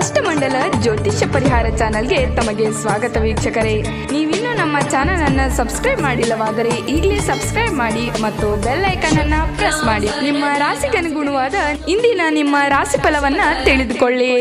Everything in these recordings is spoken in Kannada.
ಅಷ್ಟಮಂಡಲ ಜ್ಯೋತಿಷ್ಯ ಪರಿಹಾರ ಚಾನಲ್ಗೆ ತಮಗೆ ಸ್ವಾಗತ ವೀಕ್ಷಕರೇ ನೀವಿನ್ನೂ ನಮ್ಮ ಚಾನಲ್ ಅನ್ನ ಸಬ್ಸ್ಕ್ರೈಬ್ ಮಾಡಿಲ್ಲವಾದರೆ ಈಗಲೇ ಸಬ್ಸ್ಕ್ರೈಬ್ ಮಾಡಿ ಮತ್ತು ಬೆಲ್ ಐಕನ್ ಅನ್ನ ಪ್ರೆಸ್ ಮಾಡಿ ನಿಮ್ಮ ರಾಶಿಗನುಗುಣವಾದ ಇಂದಿನ ನಿಮ್ಮ ರಾಶಿ ಫಲವನ್ನ ತಿಳಿದುಕೊಳ್ಳಿ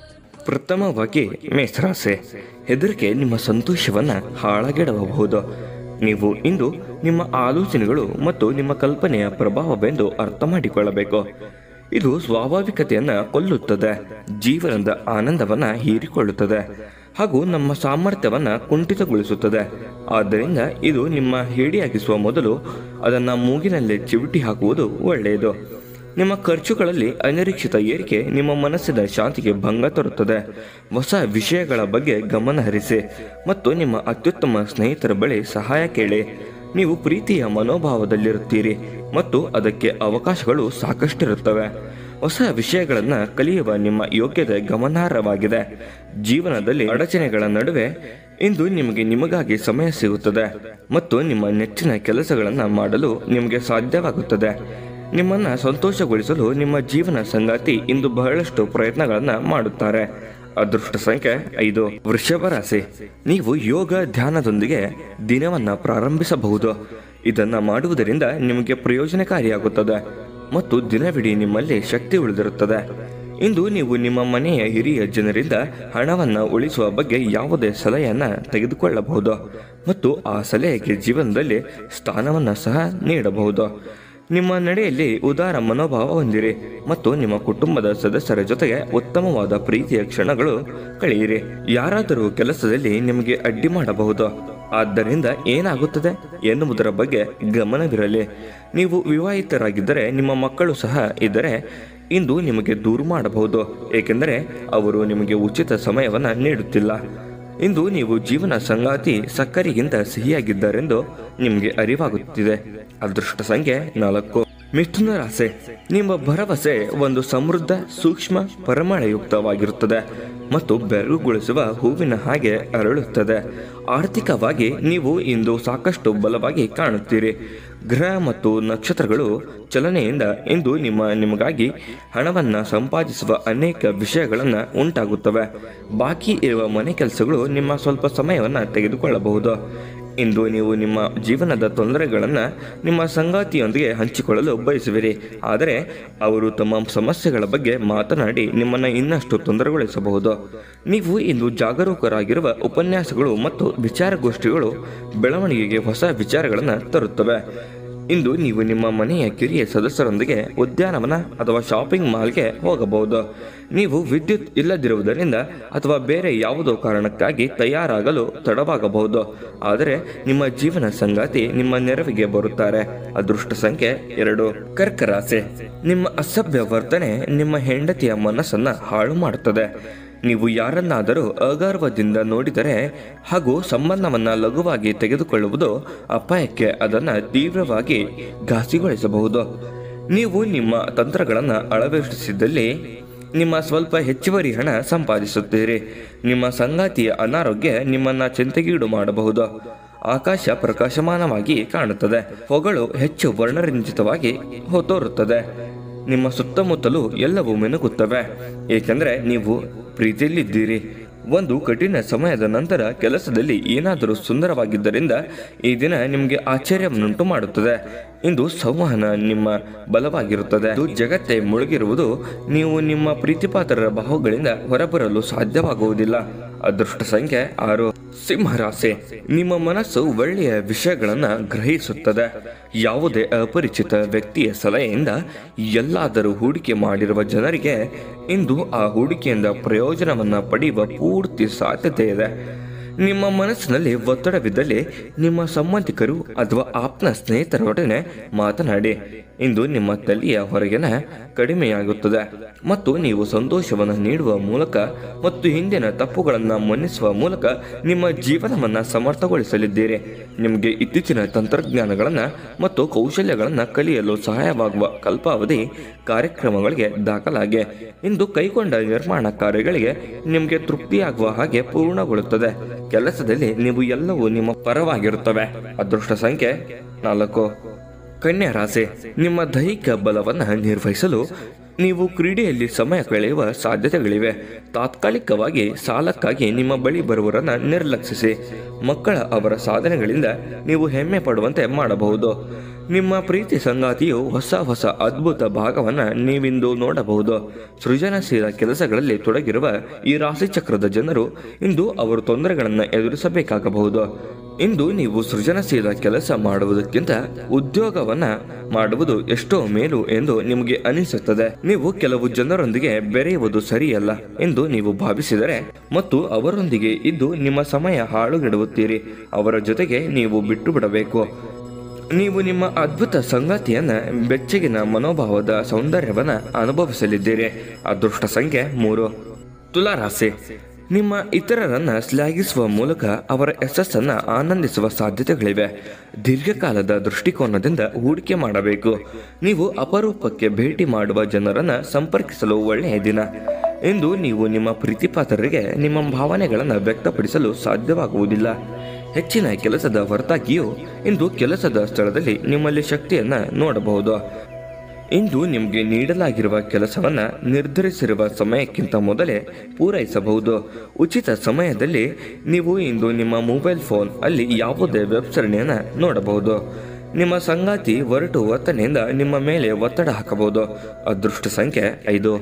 ಪ್ರಥಮವಾಗಿ ಮೇಷರಾಶಿ ಹೆದರಿಕೆ ನಿಮ್ಮ ಸಂತೋಷವನ್ನು ಹಾಳಗೆಡಬಹುದು ನೀವು ಇಂದು ನಿಮ್ಮ ಆಲೋಚನೆಗಳು ಮತ್ತು ನಿಮ್ಮ ಕಲ್ಪನೆಯ ಪ್ರಭಾವವೆಂದು ಅರ್ಥ ಮಾಡಿಕೊಳ್ಳಬೇಕು ಇದು ಸ್ವಾಭಾವಿಕತೆಯನ್ನು ಕೊಲ್ಲುತ್ತದೆ ಜೀವನದ ಆನಂದವನ್ನು ಹೀರಿಕೊಳ್ಳುತ್ತದೆ ಹಾಗೂ ನಮ್ಮ ಸಾಮರ್ಥ್ಯವನ್ನು ಕುಂಠಿತಗೊಳಿಸುತ್ತದೆ ಆದ್ದರಿಂದ ಇದು ನಿಮ್ಮ ಹೇಡಿಯಾಗಿಸುವ ಮೊದಲು ಅದನ್ನು ಮೂಗಿನಲ್ಲಿ ಚಿವುಟಿ ಹಾಕುವುದು ಒಳ್ಳೆಯದು ನಿಮ್ಮ ಖರ್ಚುಗಳಲ್ಲಿ ಅನಿರೀಕ್ಷಿತ ಏರಿಕೆ ನಿಮ್ಮ ಮನಸ್ಸಿನ ಶಾಂತಿಗೆ ಭಂಗ ತರುತ್ತದೆ ಹೊಸ ವಿಷಯಗಳ ಬಗ್ಗೆ ಗಮನ ಹರಿಸಿ ಮತ್ತು ನಿಮ್ಮ ಅತ್ಯುತ್ತಮ ಸ್ನೇಹಿತರ ಬಳಿ ಸಹಾಯ ಕೇಳಿ ನೀವು ಪ್ರೀತಿಯ ಮನೋಭಾವದಲ್ಲಿರುತ್ತೀರಿ ಮತ್ತು ಅದಕ್ಕೆ ಅವಕಾಶಗಳು ಸಾಕಷ್ಟಿರುತ್ತವೆ ಹೊಸ ವಿಷಯಗಳನ್ನು ಕಲಿಯುವ ನಿಮ್ಮ ಯೋಗ್ಯತೆ ಗಮನಾರ್ಹವಾಗಿದೆ ಜೀವನದಲ್ಲಿ ಅಡಚಣೆಗಳ ನಡುವೆ ಇಂದು ನಿಮಗೆ ನಿಮಗಾಗಿ ಸಮಯ ಸಿಗುತ್ತದೆ ಮತ್ತು ನಿಮ್ಮ ನೆಚ್ಚಿನ ಕೆಲಸಗಳನ್ನು ಮಾಡಲು ನಿಮಗೆ ಸಾಧ್ಯವಾಗುತ್ತದೆ ನಿಮ್ಮನ್ನು ಸಂತೋಷಗೊಳಿಸಲು ನಿಮ್ಮ ಜೀವನ ಸಂಗಾತಿ ಇಂದು ಬಹಳಷ್ಟು ಪ್ರಯತ್ನಗಳನ್ನು ಮಾಡುತ್ತಾರೆ ಅದೃಷ್ಟ ಸಂಖ್ಯೆ ಐದು ವೃಷಭ ರಾಶಿ ನೀವು ಯೋಗ ಧ್ಯಾನದೊಂದಿಗೆ ದಿನವನ್ನು ಪ್ರಾರಂಭಿಸಬಹುದು ಇದನ್ನು ಮಾಡುವುದರಿಂದ ನಿಮಗೆ ಪ್ರಯೋಜನಕಾರಿಯಾಗುತ್ತದೆ ಮತ್ತು ದಿನವಿಡೀ ನಿಮ್ಮಲ್ಲಿ ಶಕ್ತಿ ಉಳಿದಿರುತ್ತದೆ ಇಂದು ನೀವು ನಿಮ್ಮ ಮನೆಯ ಹಿರಿಯ ಜನರಿಂದ ಹಣವನ್ನು ಉಳಿಸುವ ಬಗ್ಗೆ ಯಾವುದೇ ಸಲಹೆಯನ್ನು ತೆಗೆದುಕೊಳ್ಳಬಹುದು ಮತ್ತು ಆ ಸಲಹೆಗೆ ಜೀವನದಲ್ಲಿ ಸ್ಥಾನವನ್ನು ಸಹ ನೀಡಬಹುದು ನಿಮ್ಮ ನಡೆಯಲ್ಲಿ ಉದಾರ ಮನೋಭಾವ ಹೊಂದಿರಿ ಮತ್ತು ನಿಮ್ಮ ಕುಟುಂಬದ ಸದಸ್ಯರ ಜೊತೆಗೆ ಉತ್ತಮವಾದ ಪ್ರೀತಿಯ ಕ್ಷಣಗಳು ಕಳೆಯಿರಿ ಯಾರಾದರೂ ಕೆಲಸದಲ್ಲಿ ನಿಮಗೆ ಅಡ್ಡಿ ಮಾಡಬಹುದು ಆದ್ದರಿಂದ ಏನಾಗುತ್ತದೆ ಎನ್ನುವುದರ ಬಗ್ಗೆ ಗಮನವಿರಲಿ ನೀವು ವಿವಾಹಿತರಾಗಿದ್ದರೆ ನಿಮ್ಮ ಮಕ್ಕಳು ಸಹ ಇದ್ದರೆ ಇಂದು ನಿಮಗೆ ದೂರು ಮಾಡಬಹುದು ಏಕೆಂದರೆ ಅವರು ನಿಮಗೆ ಉಚಿತ ಸಮಯವನ್ನು ನೀಡುತ್ತಿಲ್ಲ ಇಂದು ನೀವು ಜೀವನ ಸಂಗಾತಿ ಸಕ್ಕರೆಗಿಂತ ಸಿಹಿಯಾಗಿದ್ದಾರೆಂದು ನಿಮಗೆ ಅರಿವಾಗುತ್ತಿದೆ ಅದೃಷ್ಟ ಸಂಖ್ಯೆ ನಾಲ್ಕು ಮಿಥುನ ರಾಶಿ ನಿಮ್ಮ ಭರವಸೆ ಒಂದು ಸಮೃದ್ಧ ಸೂಕ್ಷ್ಮ ಪರಿಮಳಯುಕ್ತವಾಗಿರುತ್ತದೆ ಮತ್ತು ಬೆರಗುಗೊಳಿಸುವ ಹೂವಿನ ಹಾಗೆ ಅರಳುತ್ತದೆ ಆರ್ಥಿಕವಾಗಿ ನೀವು ಇಂದು ಸಾಕಷ್ಟು ಬಲವಾಗಿ ಕಾಣುತ್ತೀರಿ ಗ್ರಹ ಮತ್ತು ನಕ್ಷತ್ರಗಳು ಚಲನೆಯಿಂದ ಇಂದು ನಿಮ್ಮ ನಿಮಗಾಗಿ ಹಣವನ್ನು ಸಂಪಾದಿಸುವ ಅನೇಕ ವಿಷಯಗಳನ್ನು ಉಂಟಾಗುತ್ತವೆ ಬಾಕಿ ಇರುವ ಮನೆ ಕೆಲಸಗಳು ನಿಮ್ಮ ಸ್ವಲ್ಪ ಸಮಯವನ್ನು ತೆಗೆದುಕೊಳ್ಳಬಹುದು ಇಂದು ನೀವು ನಿಮ್ಮ ಜೀವನದ ತೊಂದರೆಗಳನ್ನು ನಿಮ್ಮ ಸಂಗಾತಿಯೊಂದಿಗೆ ಹಂಚಿಕೊಳ್ಳಲು ಬಯಸುವಿರಿ ಆದರೆ ಅವರು ತಮ್ಮ ಸಮಸ್ಯೆಗಳ ಬಗ್ಗೆ ಮಾತನಾಡಿ ನಿಮ್ಮನ್ನು ಇನ್ನಷ್ಟು ತೊಂದರೆಗೊಳಿಸಬಹುದು ನೀವು ಇಂದು ಜಾಗರೂಕರಾಗಿರುವ ಉಪನ್ಯಾಸಗಳು ಮತ್ತು ವಿಚಾರಗೋಷ್ಠಿಗಳು ಬೆಳವಣಿಗೆಗೆ ಹೊಸ ವಿಚಾರಗಳನ್ನು ತರುತ್ತವೆ ಇಂದು ನೀವು ನಿಮ್ಮ ಮನೆಯ ಕಿರಿಯ ಸದಸ್ಯರೊಂದಿಗೆ ಉದ್ಯಾನವನ ಅಥವಾ ಶಾಪಿಂಗ್ ಮಾಲ್ಗೆ ಹೋಗಬಹುದು ನೀವು ವಿದ್ಯುತ್ ಇಲ್ಲದಿರುವುದರಿಂದ ಅಥವಾ ಬೇರೆ ಯಾವುದೋ ಕಾರಣಕ್ಕಾಗಿ ತಯಾರಾಗಲು ತಡವಾಗಬಹುದು ಆದರೆ ನಿಮ್ಮ ಜೀವನ ಸಂಗಾತಿ ನಿಮ್ಮ ನೆರವಿಗೆ ಬರುತ್ತಾರೆ ಅದೃಷ್ಟ ಸಂಖ್ಯೆ ಎರಡು ಕರ್ಕ ರಾಶಿ ನಿಮ್ಮ ಅಸಭ್ಯ ವರ್ತನೆ ನಿಮ್ಮ ಹೆಂಡತಿಯ ಮನಸ್ಸನ್ನು ಹಾಳು ಮಾಡುತ್ತದೆ ನೀವು ಯಾರನ್ನಾದರೂ ಅಗರ್ವದಿಂದ ನೋಡಿದರೆ ಹಾಗೂ ಸಂಬಂಧವನ್ನು ಲಘುವಾಗಿ ತೆಗೆದುಕೊಳ್ಳುವುದು ಅಪಾಯಕ್ಕೆ ಅದನ್ನು ತೀವ್ರವಾಗಿ ಘಾಸಿಗೊಳಿಸಬಹುದು ನೀವು ನಿಮ್ಮ ತಂತ್ರಗಳನ್ನು ಅಳವಡಿಸಿದಲ್ಲಿ ನಿಮ್ಮ ಸ್ವಲ್ಪ ಹೆಚ್ಚುವರಿ ಹಣ ಸಂಪಾದಿಸುತ್ತೀರಿ ನಿಮ್ಮ ಸಂಗಾತಿಯ ಅನಾರೋಗ್ಯ ನಿಮ್ಮನ್ನು ಚಿಂತೆಗೀಡು ಮಾಡಬಹುದು ಆಕಾಶ ಪ್ರಕಾಶಮಾನವಾಗಿ ಕಾಣುತ್ತದೆ ಹೊಗಳು ಹೆಚ್ಚು ವರ್ಣರಂಜಿತವಾಗಿ ತೋರುತ್ತದೆ ನಿಮ್ಮ ಸುತ್ತಮುತ್ತಲೂ ಎಲ್ಲವೂ ಮಿನುಗುತ್ತವೆ ಏಕೆಂದರೆ ನೀವು ಪ್ರೀತಿಯಲ್ಲಿದ್ದೀರಿ ಒಂದು ಕಠಿಣ ಸಮಯದ ನಂತರ ಕೆಲಸದಲ್ಲಿ ಏನಾದರೂ ಸುಂದರವಾಗಿದ್ದರಿಂದ ಈ ದಿನ ನಿಮಗೆ ಆಶ್ಚರ್ಯವನ್ನುಂಟು ಮಾಡುತ್ತದೆ ಇಂದು ಸಂವಹನ ನಿಮ್ಮ ಬಲವಾಗಿರುತ್ತದೆ ಇದು ಜಗತ್ತೇ ಮುಳುಗಿರುವುದು ನೀವು ನಿಮ್ಮ ಪ್ರೀತಿಪಾತ್ರರ ಬಾಹುಗಳಿಂದ ಹೊರಬರಲು ಸಾಧ್ಯವಾಗುವುದಿಲ್ಲ ಅದೃಷ್ಟ ಸಂಖ್ಯೆ ಆರು ಸಿಂಹರಾಶಿ ನಿಮ್ಮ ಮನಸ್ಸು ಒಳ್ಳೆಯ ವಿಷಯಗಳನ್ನು ಗ್ರಹಿಸುತ್ತದೆ ಯಾವುದೇ ಅಪರಿಚಿತ ವ್ಯಕ್ತಿಯ ಸಲಹೆಯಿಂದ ಎಲ್ಲಾದರೂ ಹೂಡಿಕೆ ಮಾಡಿರುವ ಜನರಿಗೆ ಇಂದು ಆ ಹೂಡಿಕೆಯಿಂದ ಪ್ರಯೋಜನವನ್ನು ಪಡೆಯುವ ಪೂರ್ತಿ ಸಾಧ್ಯತೆ ಇದೆ ನಿಮ್ಮ ಮನಸ್ಸಿನಲ್ಲಿ ಒತ್ತಡವಿದ್ದಲ್ಲಿ ನಿಮ್ಮ ಸಂಬಂಧಿಕರು ಅಥವಾ ಆಪ್ತ ಸ್ನೇಹಿತರೊಡನೆ ಮಾತನಾಡಿ ಇಂದು ನಿಮ್ಮ ತಲೆಯ ಹೊರಗಿನ ಕಡಿಮೆಯಾಗುತ್ತದೆ ಮತ್ತು ನೀವು ಸಂತೋಷವನ್ನು ನೀಡುವ ಮೂಲಕ ಮತ್ತು ಹಿಂದಿನ ತಪ್ಪುಗಳನ್ನು ಮನ್ನಿಸುವ ಮೂಲಕ ನಿಮ್ಮ ಜೀವನವನ್ನು ಸಮರ್ಥಗೊಳಿಸಲಿದ್ದೀರಿ ನಿಮಗೆ ಇತ್ತೀಚಿನ ತಂತ್ರಜ್ಞಾನಗಳನ್ನು ಮತ್ತು ಕೌಶಲ್ಯಗಳನ್ನು ಕಲಿಯಲು ಸಹಾಯವಾಗುವ ಕಲ್ಪಾವಧಿ ಕಾರ್ಯಕ್ರಮಗಳಿಗೆ ದಾಖಲಾಗಿ ಇಂದು ಕೈಗೊಂಡ ನಿರ್ಮಾಣ ಕಾರ್ಯಗಳಿಗೆ ನಿಮಗೆ ತೃಪ್ತಿಯಾಗುವ ಹಾಗೆ ಪೂರ್ಣಗೊಳ್ಳುತ್ತದೆ ಕೆಲಸದಲ್ಲಿ ನೀವು ಎಲ್ಲವೂ ನಿಮ್ಮ ಪರವಾಗಿರುತ್ತವೆ ಅದೃಷ್ಟ ಸಂಖ್ಯೆ ನಾಲ್ಕು ಕನ್ಯಾ ರಾಶಿ ನಿಮ್ಮ ದೈಹಿಕ ಬಲವನ್ನು ನಿರ್ವಹಿಸಲು ನೀವು ಕ್ರೀಡೆಯಲ್ಲಿ ಸಮಯ ಕಳೆಯುವ ಸಾಧ್ಯತೆಗಳಿವೆ ತಾತ್ಕಾಲಿಕವಾಗಿ ಸಾಲಕ್ಕಾಗಿ ನಿಮ್ಮ ಬಳಿ ಬರುವವರನ್ನ ನಿರ್ಲಕ್ಷಿಸಿ ಮಕ್ಕಳ ಅವರ ಸಾಧನೆಗಳಿಂದ ನೀವು ಹೆಮ್ಮೆ ಪಡುವಂತೆ ಮಾಡಬಹುದು ನಿಮ್ಮ ಪ್ರೀತಿ ಸಂಗಾತಿಯು ಹೊಸ ಹೊಸ ಅದ್ಭುತ ಭಾಗವನ್ನ ನೀವಿಂದು ನೋಡಬಹುದು ಸೃಜನಶೀಲ ಕೆಲಸಗಳಲ್ಲಿ ತೊಡಗಿರುವ ಈ ರಾಶಿಚಕ್ರದ ಜನರು ಇಂದು ಅವರು ತೊಂದರೆಗಳನ್ನು ಎದುರಿಸಬೇಕಾಗಬಹುದು ಇಂದು ನೀವು ಸೃಜನಶೀಲ ಕೆಲಸ ಮಾಡುವುದಕ್ಕಿಂತ ಉದ್ಯೋಗವನ್ನ ಮಾಡುವುದು ಎಷ್ಟೋ ಮೇಲು ಎಂದು ನಿಮಗೆ ಅನಿಸುತ್ತದೆ ನೀವು ಕೆಲವು ಜನರೊಂದಿಗೆ ಬೆರೆಯುವುದು ಸರಿಯಲ್ಲ ಎಂದು ನೀವು ಭಾವಿಸಿದರೆ ಮತ್ತು ಅವರೊಂದಿಗೆ ಇದ್ದು ನಿಮ್ಮ ಸಮಯ ಹಾಳುಗೆಡುತ್ತೀರಿ ಅವರ ಜೊತೆಗೆ ನೀವು ಬಿಟ್ಟು ಬಿಡಬೇಕು ನೀವು ನಿಮ್ಮ ಅದ್ಭುತ ಸಂಗಾತಿಯನ್ನ ಬೆಚ್ಚಗಿನ ಮನೋಭಾವದ ಸೌಂದರ್ಯವನ್ನ ಅನುಭವಿಸಲಿದ್ದೀರಿ ಅದೃಷ್ಟ ಸಂಖ್ಯೆ ಮೂರು ತುಲಾರಾಶಿ ನಿಮ್ಮ ಇತರರನ್ನ ಶ್ಲಾಘಿಸುವ ಮೂಲಕ ಅವರ ಯಶಸ್ಸನ್ನ ಆನಂದಿಸುವ ಸಾಧ್ಯತೆಗಳಿವೆ ದೀರ್ಘಕಾಲದ ದೃಷ್ಟಿಕೋನದಿಂದ ಹೂಡಿಕೆ ಮಾಡಬೇಕು ನೀವು ಅಪರೂಪಕ್ಕೆ ಭೇಟಿ ಮಾಡುವ ಜನರನ್ನ ಸಂಪರ್ಕಿಸಲು ಒಳ್ಳೆಯ ದಿನ ಇಂದು ನೀವು ನಿಮ್ಮ ಪ್ರೀತಿಪಾತ್ರರಿಗೆ ನಿಮ್ಮ ಭಾವನೆಗಳನ್ನು ವ್ಯಕ್ತಪಡಿಸಲು ಸಾಧ್ಯವಾಗುವುದಿಲ್ಲ ಹೆಚ್ಚಿನ ಕೆಲಸದ ಹೊರತಾಗಿಯೂ ಇಂದು ಕೆಲಸದ ಸ್ಥಳದಲ್ಲಿ ನಿಮ್ಮಲ್ಲಿ ಶಕ್ತಿಯನ್ನ ನೋಡಬಹುದು ಇಂದು ನಿಮಗೆ ನೀಡಲಾಗಿರುವ ಕೆಲಸವನ್ನ ನಿರ್ಧರಿಸಿರುವ ಸಮಯಕ್ಕಿಂತ ಮೊದಲೇ ಪೂರೈಸಬಹುದು ಉಚಿತ ಸಮಯದಲ್ಲಿ ನೀವು ಇಂದು ನಿಮ್ಮ ಮೊಬೈಲ್ ಫೋನ್ ಅಲ್ಲಿ ಯಾವುದೇ ವೆಬ್ ಸರಣಿಯನ್ನ ನೋಡಬಹುದು ನಿಮ್ಮ ಸಂಗಾತಿ ಹೊರಟು ಒತ್ತನೆಯಿಂದ ನಿಮ್ಮ ಮೇಲೆ ಒತ್ತಡ ಹಾಕಬಹುದು ಅದೃಷ್ಟ ಸಂಖ್ಯೆ ಐದು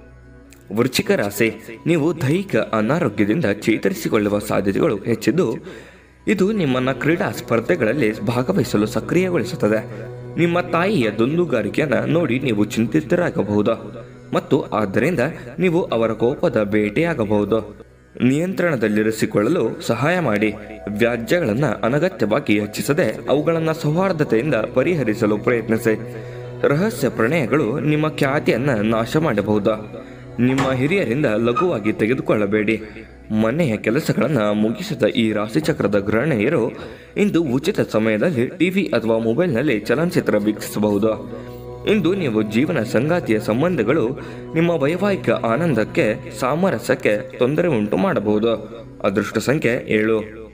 ವೃಶ್ಚಿಕ ರಾಶಿ ನೀವು ದೈಹಿಕ ಅನಾರೋಗ್ಯದಿಂದ ಚೇತರಿಸಿಕೊಳ್ಳುವ ಸಾಧ್ಯತೆಗಳು ಹೆಚ್ಚಿದ್ದು ಇದು ನಿಮ್ಮನ್ನ ಕ್ರೀಡಾ ಸ್ಪರ್ಧೆಗಳಲ್ಲಿ ಭಾಗವಹಿಸಲು ಸಕ್ರಿಯಗೊಳಿಸುತ್ತದೆ ನಿಮ್ಮ ತಾಯಿಯ ದುಂದುಗಾರಿಕೆಯನ್ನ ನೋಡಿ ನೀವು ಚಿಂತಿತರಾಗಬಹುದು ಮತ್ತು ಆದ್ದರಿಂದ ನೀವು ಅವರ ಕೋಪದ ಬೇಟೆಯಾಗಬಹುದು ನಿಯಂತ್ರಣದಲ್ಲಿರಿಸಿಕೊಳ್ಳಲು ಸಹಾಯ ಮಾಡಿ ವ್ಯಾಜ್ಯಗಳನ್ನು ಅನಗತ್ಯವಾಗಿ ಹೆಚ್ಚಿಸದೆ ಅವುಗಳನ್ನು ಸೌಹಾರ್ದತೆಯಿಂದ ಪರಿಹರಿಸಲು ಪ್ರಯತ್ನಿಸಿ ರಹಸ್ಯ ಪ್ರಣಯಗಳು ನಿಮ್ಮ ಖ್ಯಾತಿಯನ್ನ ನಾಶ ಮಾಡಬಹುದು ನಿಮ್ಮ ಹಿರಿಯರಿಂದ ಲಘುವಾಗಿ ತೆಗೆದುಕೊಳ್ಳಬೇಡಿ ಮನೆಯ ಕೆಲಸಗಳನ್ನು ಮುಗಿಸಿದ ಈ ರಾಶಿಚಕ್ರದ ಗೃಹಿಣಿಯರು ಇಂದು ಉಚಿತ ಸಮಯದಲ್ಲಿ ಟಿವಿ ಅಥವಾ ಮೊಬೈಲ್ನಲ್ಲಿ ಚಲನಚಿತ್ರ ವೀಕ್ಷಿಸಬಹುದು ಇಂದು ನೀವು ಜೀವನ ಸಂಗಾತಿಯ ಸಂಬಂಧಗಳು ನಿಮ್ಮ ವೈವಾಹಿಕ ಆನಂದಕ್ಕೆ ಸಾಮರಸ್ಯಕ್ಕೆ ತೊಂದರೆ ಉಂಟು ಮಾಡಬಹುದು ಅದೃಷ್ಟ ಸಂಖ್ಯೆ ಏಳು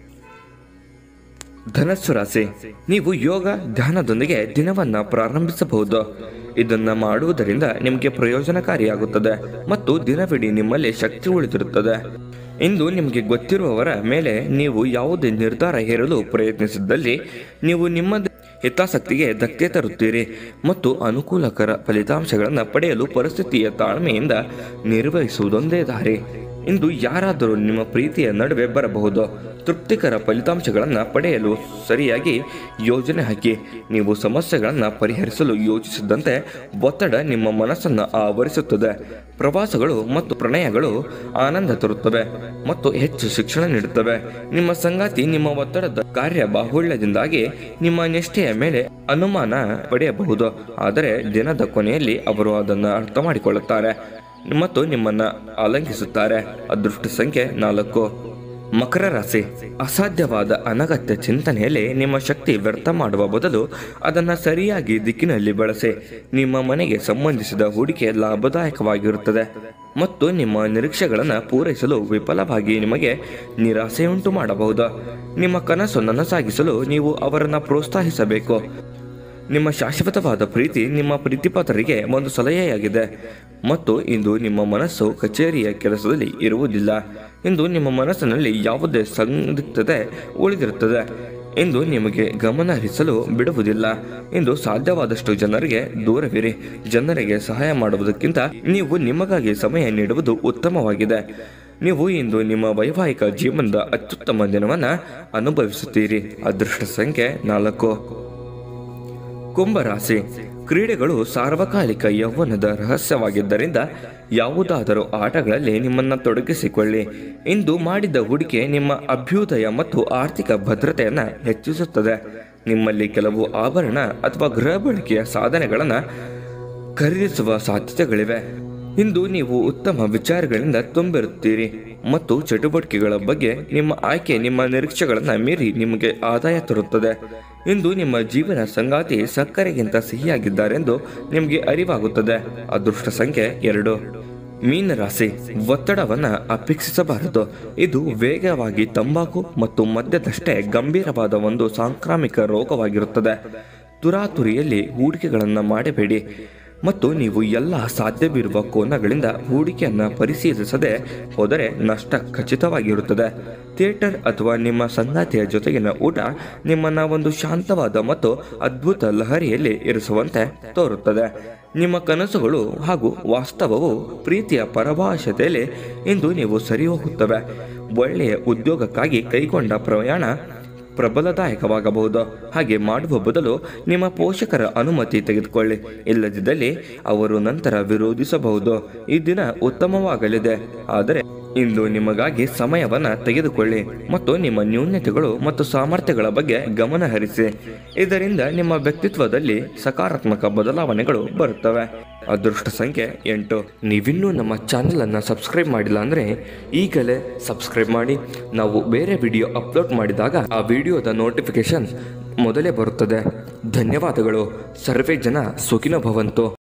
ಧನಸ್ಸು ರಾಶಿ ನೀವು ಯೋಗ ಧ್ಯಾನದೊಂದಿಗೆ ದಿನವನ್ನ ಪ್ರಾರಂಭಿಸಬಹುದು ಇದನ್ನ ಮಾಡುವುದರಿಂದ ನಿಮಗೆ ಪ್ರಯೋಜನಕಾರಿಯಾಗುತ್ತದೆ ಮತ್ತು ದಿನವಿಡೀ ನಿಮ್ಮಲ್ಲಿ ಶಕ್ತಿ ಉಳಿದಿರುತ್ತದೆ ಇಂದು ನಿಮಗೆ ಗೊತ್ತಿರುವವರ ಮೇಲೆ ನೀವು ಯಾವುದೇ ನಿರ್ಧಾರ ಹೇರಲು ಪ್ರಯತ್ನಿಸಿದ್ದಲ್ಲಿ ನೀವು ನಿಮ್ಮ ಹಿತಾಸಕ್ತಿಗೆ ಧಕ್ಕೆ ತರುತ್ತೀರಿ ಮತ್ತು ಅನುಕೂಲಕರ ಫಲಿತಾಂಶಗಳನ್ನು ಪಡೆಯಲು ಪರಿಸ್ಥಿತಿಯ ತಾಳ್ಮೆಯಿಂದ ನಿರ್ವಹಿಸುವುದೊಂದೇ ದಾರಿ ಇಂದು ಯಾರಾದರೂ ನಿಮ್ಮ ಪ್ರೀತಿಯ ನಡುವೆ ಬರಬಹುದು ತೃಪ್ತಿಕರ ಫಲಿತಾಂಶಗಳನ್ನು ಪಡೆಯಲು ಸರಿಯಾಗಿ ಯೋಜನೆ ಹಾಕಿ ನೀವು ಸಮಸ್ಯೆಗಳನ್ನು ಪರಿಹರಿಸಲು ಯೋಚಿಸಿದಂತೆ ಒತ್ತಡ ನಿಮ್ಮ ಮನಸ್ಸನ್ನು ಆವರಿಸುತ್ತದೆ ಪ್ರವಾಸಗಳು ಮತ್ತು ಪ್ರಣಯಗಳು ಆನಂದ ತರುತ್ತವೆ ಮತ್ತು ಹೆಚ್ಚು ಶಿಕ್ಷಣ ನೀಡುತ್ತವೆ ನಿಮ್ಮ ಸಂಗಾತಿ ನಿಮ್ಮ ಒತ್ತಡದ ಕಾರ್ಯ ಬಾಹುಳ್ಯದಿಂದಾಗಿ ನಿಮ್ಮ ನಿಷ್ಠೆಯ ಮೇಲೆ ಅನುಮಾನ ಪಡೆಯಬಹುದು ಆದರೆ ದಿನದ ಕೊನೆಯಲ್ಲಿ ಅವರು ಅದನ್ನು ಅರ್ಥ ಮಾಡಿಕೊಳ್ಳುತ್ತಾರೆ ಮತ್ತು ನಿಮ್ಮನ್ನ ಆಲಂಕಿಸುತ್ತಾರೆ ಅದೃಷ್ಟ ಸಂಖ್ಯೆ ನಾಲ್ಕು ಮಕರ ರಾಶಿ ಅಸಾಧ್ಯವಾದ ಅನಗತ್ಯ ಚಿಂತನೆಯಲ್ಲಿ ನಿಮ್ಮ ಶಕ್ತಿ ವ್ಯರ್ಥ ಮಾಡುವ ಬದಲು ಅದನ್ನು ಸರಿಯಾಗಿ ದಿಕ್ಕಿನಲ್ಲಿ ಬಳಸಿ ನಿಮ್ಮ ಮನೆಗೆ ಸಂಬಂಧಿಸಿದ ಹೂಡಿಕೆ ಲಾಭದಾಯಕವಾಗಿರುತ್ತದೆ ಮತ್ತು ನಿಮ್ಮ ನಿರೀಕ್ಷೆಗಳನ್ನು ಪೂರೈಸಲು ವಿಫಲವಾಗಿ ನಿಮಗೆ ನಿರಾಸೆಯುಂಟು ಮಾಡಬಹುದು ನಿಮ್ಮ ಕನಸು ನನಸಾಗಿಸಲು ನೀವು ಅವರನ್ನು ಪ್ರೋತ್ಸಾಹಿಸಬೇಕು ನಿಮ್ಮ ಶಾಶ್ವತವಾದ ಪ್ರೀತಿ ನಿಮ್ಮ ಪ್ರೀತಿಪಾತ್ರರಿಗೆ ಒಂದು ಸಲಹೆಯಾಗಿದೆ ಮತ್ತು ಇಂದು ನಿಮ್ಮ ಮನಸ್ಸು ಕಚೇರಿಯ ಕೆಲಸದಲ್ಲಿ ಇರುವುದಿಲ್ಲ ಇಂದು ನಿಮ್ಮ ಮನಸ್ಸಿನಲ್ಲಿ ಯಾವುದೇ ಸಂದಿಗ್ಧತೆ ಉಳಿದಿರುತ್ತದೆ ಇಂದು ನಿಮಗೆ ಗಮನ ಹರಿಸಲು ಬಿಡುವುದಿಲ್ಲ ಇಂದು ಸಾಧ್ಯವಾದಷ್ಟು ಜನರಿಗೆ ದೂರವಿರಿ ಜನರಿಗೆ ಸಹಾಯ ಮಾಡುವುದಕ್ಕಿಂತ ನೀವು ನಿಮಗಾಗಿ ಸಮಯ ನೀಡುವುದು ಉತ್ತಮವಾಗಿದೆ ನೀವು ಇಂದು ನಿಮ್ಮ ವೈವಾಹಿಕ ಜೀವನದ ಅತ್ಯುತ್ತಮ ದಿನವನ್ನು ಅನುಭವಿಸುತ್ತೀರಿ ಅದೃಷ್ಟ ಸಂಖ್ಯೆ ನಾಲ್ಕು ಕುಂಭರಾಶಿ ಕ್ರೀಡೆಗಳು ಸಾರ್ವಕಾಲಿಕ ಯೌವನದ ರಹಸ್ಯವಾಗಿದ್ದರಿಂದ ಯಾವುದಾದರೂ ಆಟಗಳಲ್ಲಿ ನಿಮ್ಮನ್ನು ತೊಡಗಿಸಿಕೊಳ್ಳಿ ಇಂದು ಮಾಡಿದ ಹೂಡಿಕೆ ನಿಮ್ಮ ಅಭ್ಯುದಯ ಮತ್ತು ಆರ್ಥಿಕ ಭದ್ರತೆಯನ್ನು ಹೆಚ್ಚಿಸುತ್ತದೆ ನಿಮ್ಮಲ್ಲಿ ಕೆಲವು ಆಭರಣ ಅಥವಾ ಗೃಹ ಬಳಕೆಯ ಸಾಧನೆಗಳನ್ನು ಖರೀದಿಸುವ ಸಾಧ್ಯತೆಗಳಿವೆ ಇಂದು ನೀವು ಉತ್ತಮ ವಿಚಾರಗಳಿಂದ ತುಂಬಿರುತ್ತೀರಿ ಮತ್ತು ಚಟುವಟಿಕೆಗಳ ಬಗ್ಗೆ ನಿಮ್ಮ ಆಯ್ಕೆ ನಿಮ್ಮ ನಿರೀಕ್ಷೆಗಳನ್ನು ಮೀರಿ ನಿಮಗೆ ಆದಾಯ ತರುತ್ತದೆ ಇಂದು ನಿಮ್ಮ ಜೀವನ ಸಂಗಾತಿ ಸಕ್ಕರೆಗಿಂತ ಸಿಹಿಯಾಗಿದ್ದಾರೆಂದು ನಿಮಗೆ ಅರಿವಾಗುತ್ತದೆ ಅದೃಷ್ಟ ಸಂಖ್ಯೆ ಎರಡು ಮೀನರಾಶಿ ಒತ್ತಡವನ್ನ ಅಪೇಕ್ಷಿಸಬಾರದು ಇದು ವೇಗವಾಗಿ ತಂಬಾಕು ಮತ್ತು ಮದ್ಯದಷ್ಟೇ ಗಂಭೀರವಾದ ಒಂದು ಸಾಂಕ್ರಾಮಿಕ ರೋಗವಾಗಿರುತ್ತದೆ ತುರಾತುರಿಯಲ್ಲಿ ಹೂಡಿಕೆಗಳನ್ನು ಮಾಡಬೇಡಿ ಮತ್ತು ನೀವು ಎಲ್ಲ ಸಾಧ್ಯವಿರುವ ಕೋನಗಳಿಂದ ಹೂಡಿಕೆಯನ್ನು ಪರಿಶೀಲಿಸದೆ ಹೋದರೆ ನಷ್ಟ ಖಚಿತವಾಗಿರುತ್ತದೆ ಥಿಯೇಟರ್ ಅಥವಾ ನಿಮ್ಮ ಸಂಗಾತಿಯ ಜೊತೆಗಿನ ಊಟ ನಿಮ್ಮನ್ನ ಒಂದು ಶಾಂತವಾದ ಮತ್ತು ಅದ್ಭುತ ಲಹರಿಯಲ್ಲಿ ಇರಿಸುವಂತೆ ತೋರುತ್ತದೆ ನಿಮ್ಮ ಕನಸುಗಳು ಹಾಗೂ ವಾಸ್ತವವು ಪ್ರೀತಿಯ ಪರಭಾಷತೆಯಲ್ಲಿ ಇಂದು ನೀವು ಸರಿ ಹೋಗುತ್ತವೆ ಒಳ್ಳೆಯ ಉದ್ಯೋಗಕ್ಕಾಗಿ ಕೈಗೊಂಡ ಪ್ರಯಾಣ ಪ್ರಬಲದಾಯಕವಾಗಬಹುದು ಹಾಗೆ ಮಾಡುವ ಬದಲು ನಿಮ್ಮ ಪೋಷಕರ ಅನುಮತಿ ತೆಗೆದುಕೊಳ್ಳಿ ಇಲ್ಲದಿದ್ದಲ್ಲಿ ಅವರು ನಂತರ ವಿರೋಧಿಸಬಹುದು ಈ ದಿನ ಉತ್ತಮವಾಗಲಿದೆ ಆದರೆ ಇಂದು ನಿಮಗಾಗಿ ಸಮಯವನ್ನ ತೆಗೆದುಕೊಳ್ಳಿ ಮತ್ತು ನಿಮ್ಮ ನ್ಯೂನ್ಯತೆಗಳು ಮತ್ತು ಸಾಮರ್ಥ್ಯಗಳ ಬಗ್ಗೆ ಗಮನ ಹರಿಸಿ ಇದರಿಂದ ನಿಮ್ಮ ವ್ಯಕ್ತಿತ್ವದಲ್ಲಿ ಸಕಾರಾತ್ಮಕ ಬದಲಾವಣೆಗಳು ಬರುತ್ತವೆ ಅದೃಷ್ಟ ಸಂಖ್ಯೆ ಎಂಟು ನೀವಿನ್ನೂ ನಮ್ಮ ಚಾನೆಲ್ ಅನ್ನ ಸಬ್ಸ್ಕ್ರೈಬ್ ಮಾಡಿಲ್ಲ ಅಂದ್ರೆ ಈಗಲೇ ಸಬ್ಸ್ಕ್ರೈಬ್ ಮಾಡಿ ನಾವು ಬೇರೆ ವಿಡಿಯೋ ಅಪ್ಲೋಡ್ ಮಾಡಿದಾಗ ಆ ವಿಡಿಯೋದ ನೋಟಿಫಿಕೇಶನ್ ಮೊದಲೇ ಬರುತ್ತದೆ ಧನ್ಯವಾದಗಳು ಸರ್ವೇ ಜನ ಸುಖಿನ ಭವಂತು